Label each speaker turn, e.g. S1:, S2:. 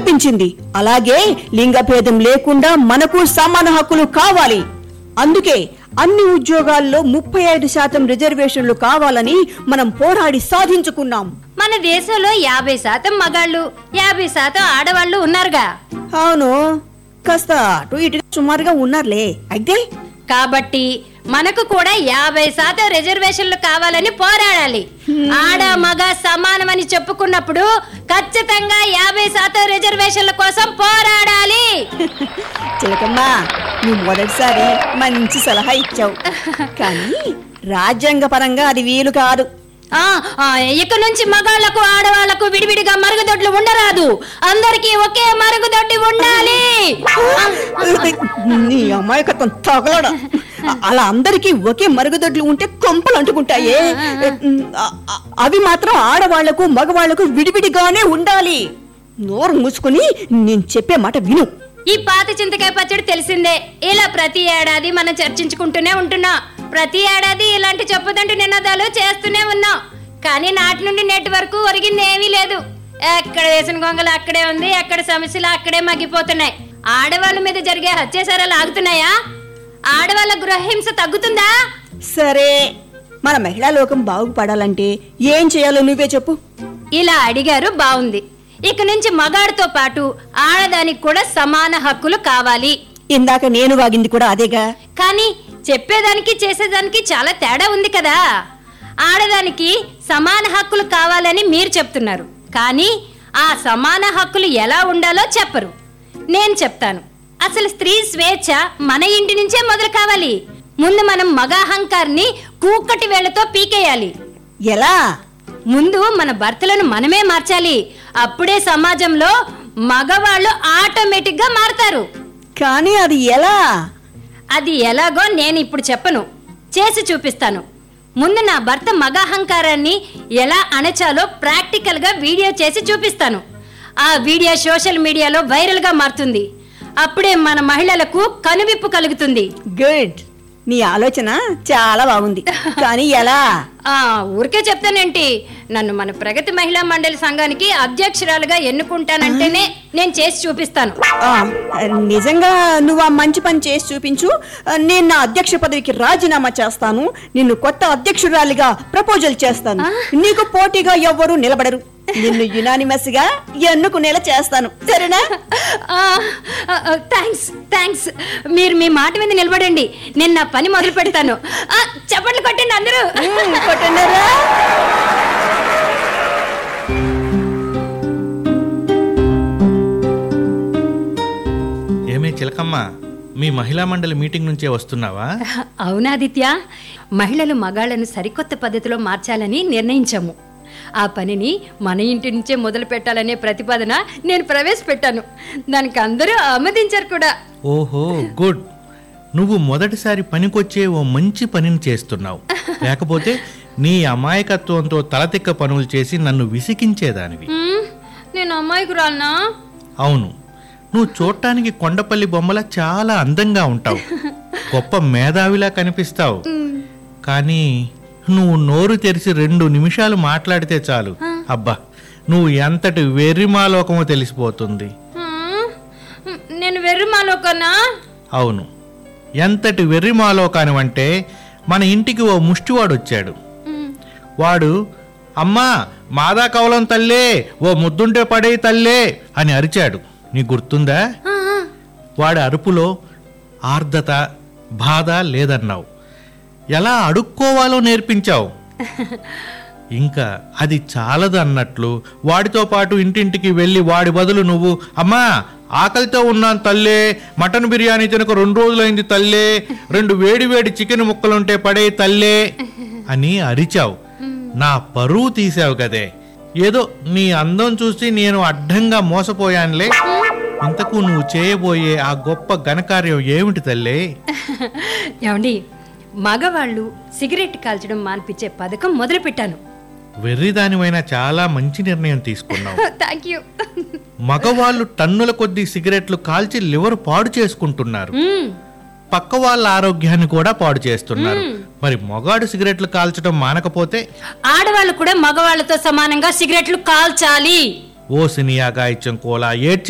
S1: కల్పించింది అలాగే లింగభేదం లేకుండా మనకు సమాన హక్కులు కావాలి అందుకే అన్ని ఉద్యోగాల్లో ముప్పై ఐదు శాతం రిజర్వేషన్లు కావాలని మనం పోరాడి సాధించుకున్నాం
S2: మన దేశంలో యాభై శాతం మగాళ్ళు యాభై శాతం ఆడవాళ్ళు ఉన్నారుగా
S1: అవును కాస్త అటు ఇటుగా సుమారుగా ఉన్నారులే అయితే
S2: కాబట్టి మనకు కూడా యాభై శాతం రిజర్వేషన్లు కావాలని పోరాడాలి ఆడ మగ సమానమని చెప్పుకున్నప్పుడు ఖచ్చితంగా యాభై శాతం రిజర్వేషన్ల కోసం పోరాడాలి
S1: చిలకమ్మా నువ్వు మొదటిసారి మంచి సలహా ఇచ్చావు కానీ రాజ్యాంగ పరంగా అది వీలు కాదు
S2: ఆ ఆ, ఇక నుంచి మగాళ్లకు ఆడవాళ్లకు విడివిడిగా మరుగుదొడ్లు ఉండరాదు అందరికీ ఒకే మరుగుదొడ్డి ఉండాలి
S1: నీ అమాయకత్వం తగలడ అలా అందరికీ ఒకే మరుగుదొడ్లు ఉంటే కొంపలు అంటుకుంటాయే అ- అ- అవి మాత్రం ఆడవాళ్లకు మగవాళ్లకు విడివిడిగానే ఉండాలి నోరు మూసుకుని నేను చెప్పే మాట విను
S2: ఈ పాత చింతకాయ పచ్చడి తెలిసిందే ఇలా ప్రతి ఏడాది మనం చర్చించుకుంటూనే ఉంటున్నాం ప్రతి ఏడాది ఇలాంటి చెప్పదంటూ నినాదాలు చేస్తూనే ఉన్నాం కానీ నాటి నుండి నేటి వరకు ఒరిగింది ఏమీ లేదు ఎక్కడ వేసిన గొంగలు అక్కడే ఉంది ఎక్కడ సమస్యలు అక్కడే మగ్గిపోతున్నాయి ఆడవాళ్ళ మీద జరిగే హత్యాచారాలు ఆగుతున్నాయా ఆడవాళ్ళ గృహహింస తగ్గుతుందా
S1: సరే మన మహిళా లోకం బాగుపడాలంటే ఏం చేయాలో నువ్వే చెప్పు
S2: ఇలా అడిగారు బాగుంది ఇక నుంచి మగాడితో పాటు ఆడదానికి కూడా సమాన హక్కులు కావాలి
S1: ఇందాక నేను వాగింది కూడా అదేగా
S2: కానీ చెప్పేదానికి చేసేదానికి చాలా తేడా ఉంది కదా ఆడదానికి సమాన హక్కులు కావాలని మీరు చెప్తున్నారు కానీ ఆ సమాన హక్కులు ఎలా ఉండాలో చెప్పరు నేను చెప్తాను అసలు స్త్రీ స్వేచ్ఛ మన ఇంటి నుంచే మొదలు కావాలి ముందు మనం మగ అహంకారాన్ని కూకటి వేళ్లతో పీకేయాలి
S1: ఎలా
S2: ముందు మన భర్తలను మనమే మార్చాలి అప్పుడే సమాజంలో మగవాళ్ళు ఆటోమేటిక్ గా మారతారు
S1: కానీ అది ఎలా
S2: అది ఎలాగో నేను ఇప్పుడు చెప్పను చేసి చూపిస్తాను ముందు నా భర్త మగ అహంకారాన్ని ఎలా అణచాలో ప్రాక్టికల్ గా వీడియో చేసి చూపిస్తాను ఆ వీడియో సోషల్ మీడియాలో వైరల్ గా మారుతుంది అప్పుడే మన మహిళలకు కనువిప్పు కలుగుతుంది
S1: గుడ్ నీ ఆలోచన చాలా బాగుంది కానీ ఎలా
S2: ఆ ఊరికే చెప్తానేంటి నన్ను మన ప్రగతి మహిళా మండలి సంఘానికి అధ్యక్షురాలుగా ఎన్నుకుంటానంటేనే నేను చేసి చూపిస్తాను
S1: ఆ, నిజంగా నువ్వు ఆ మంచి పని చేసి చూపించు ఆ, నేను నా అధ్యక్ష పదవికి రాజీనామా చేస్తాను నిన్ను కొత్త అధ్యక్షురాలిగా ప్రపోజల్ చేస్తాను నీకు పోటీగా ఎవ్వరూ నిలబడరు నిన్ను యునానిమస్ గా ఎన్నుకునేలా చేస్తాను సరేనా
S2: థ్యాంక్స్ థ్యాంక్స్ మీరు మీ మాట మీద నిలబడండి నేను నా పని మొదలు పెడతాను ఆ, చప్పట్లు కొట్టండి అందరూ
S1: ఉమ్, కొట్టన్నారా?
S3: ఏమే చిలకమ్మ మీ మహిళా మండలి మీటింగ్ నుంచే వస్తున్నావా
S2: అవునాదిత్య మహిళలు మగాళ్లను సరికొత్త పద్ధతిలో మార్చాలని నిర్ణయించాము ఆ పనిని మన ఇంటి నుంచే మొదలు పెట్టాలనే ప్రతిపాదన నేను ప్రవేశపెట్టాను దానికి అందరూ ఆమోదించారు కూడా
S3: ఓహో గుడ్ నువ్వు మొదటిసారి పనికొచ్చే ఓ మంచి పనిని చేస్తున్నావు లేకపోతే నీ అమాయకత్వంతో తలతిక్క పనులు చేసి నన్ను విసిగించేదానివి
S2: మ్మ్, నేను అమ్మాయికురాలనా
S3: అవును నువ్వు చూడటానికి కొండపల్లి బొమ్మల చాలా అందంగా ఉంటావు గొప్ప మేధావిలా కనిపిస్తావు కానీ నువ్వు నోరు తెరిచి రెండు నిమిషాలు మాట్లాడితే చాలు అబ్బా నువ్వు ఎంతటి వెర్రిమాలోకమో తెలిసిపోతుంది
S2: మ్మ్, నేను వెర్రిమాలోకన్నా
S3: అవును ఎంతటి వెర్రిమాలోకానివంటే మన ఇంటికి ఓ ముష్టివాడు వచ్చాడు వాడు అమ్మా మాదా కవలం తల్లే ఓ ముద్దుంటే పడే తల్లే అని అరిచాడు నీ గుర్తుందా వాడి అరుపులో ఆర్ద్రత బాధ లేదన్నావు ఎలా అడుక్కోవాలో నేర్పించావు ఇంకా అది చాలదు అన్నట్లు వాడితో పాటు ఇంటింటికి వెళ్ళి వాడి బదులు నువ్వు అమ్మా ఆకలితో ఉన్నాను తల్లే మటన్ బిర్యానీ తినక రెండు రోజులైంది తల్లే రెండు వేడి వేడి చికెన్ ముక్కలుంటే పడే తల్లే అని అరిచావు నా పరువు తీసావు కదే ఏదో నీ అందం చూసి నేను అడ్డంగా మోసపోయానులే ఇంతకు నువ్వు చేయబోయే ఆ గొప్ప ఘనకార్యం ఏమిటి తల్లే
S2: ఏమండి మగవాళ్ళు సిగరెట్ కాల్చడం మాన్పించే పథకం మొదలు పెట్టాను
S3: వెర్రిదానివైన చాలా మంచి నిర్ణయం తీసుకున్నావు
S2: థ్యాంక్ యూ
S3: మగవాళ్ళు టన్నుల కొద్దీ సిగరెట్లు కాల్చి లివర్ పాడు చేసుకుంటున్నారు పక్క వాళ్ళ ఆరోగ్యాన్ని కూడా పాడు చేస్తున్నారు మరి మొగాడు సిగరెట్లు కాల్చడం మానకపోతే
S2: ఆడవాళ్ళు కూడా మగవాళ్ళతో సమానంగా సిగరెట్లు కాల్చాలి
S3: ఓ సినియా గాయిత్యం కోలా ఏడ్చి